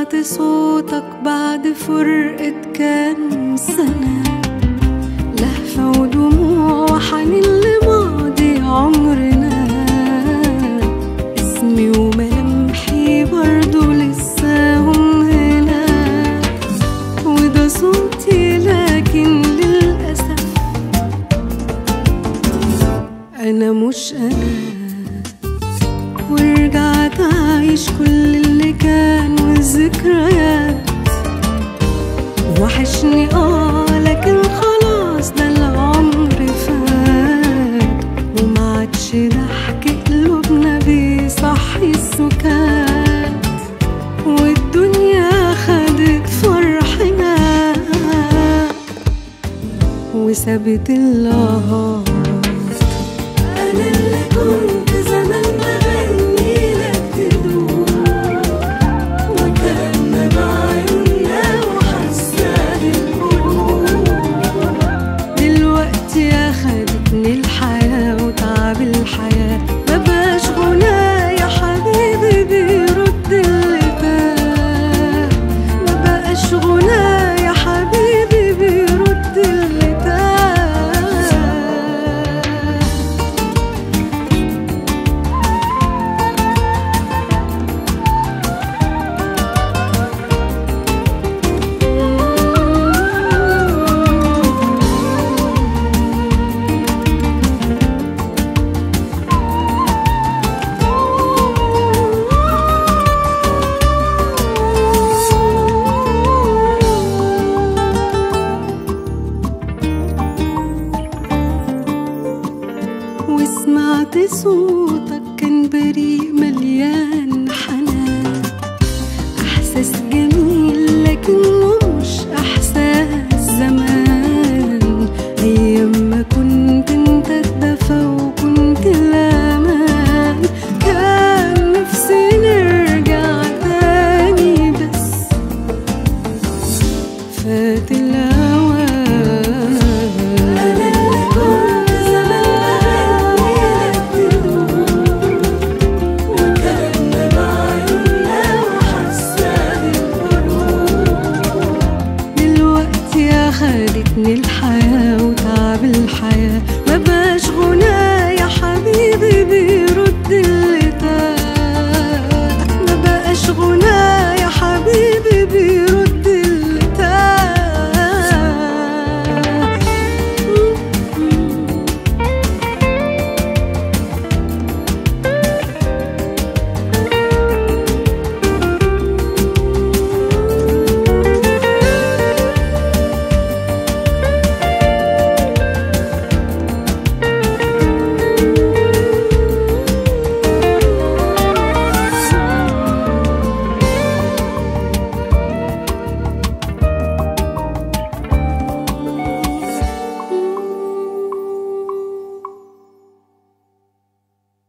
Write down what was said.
سمعت صوتك بعد فرقة كام سنة لهفة ودموع وحنين لماضي عمرنا اسمي وملامحي برضو لسه هم هنا وده صوتي لكن للأسف أنا مش أنا ورجعت أعيش كل اللي كان والذكريات وحشني اه لكن خلاص ده العمر فات وما عادش ضحك قلوبنا بيصحي السكات والدنيا خدت فرحنا وسابت اللهات أنا اللي كنت زمان بغني لك تدوم وكان بعيوننا وحاسة بالقلوب دلوقتي أخدتني الحياة وتعب الحياة مبقاش غنى يا حبيبي بيرد اللي تاه مبقاش غنى يا حبيبي بيرد اللي تاه وسمعت صوتك كان بريء مليان حنان احساس جميل لكن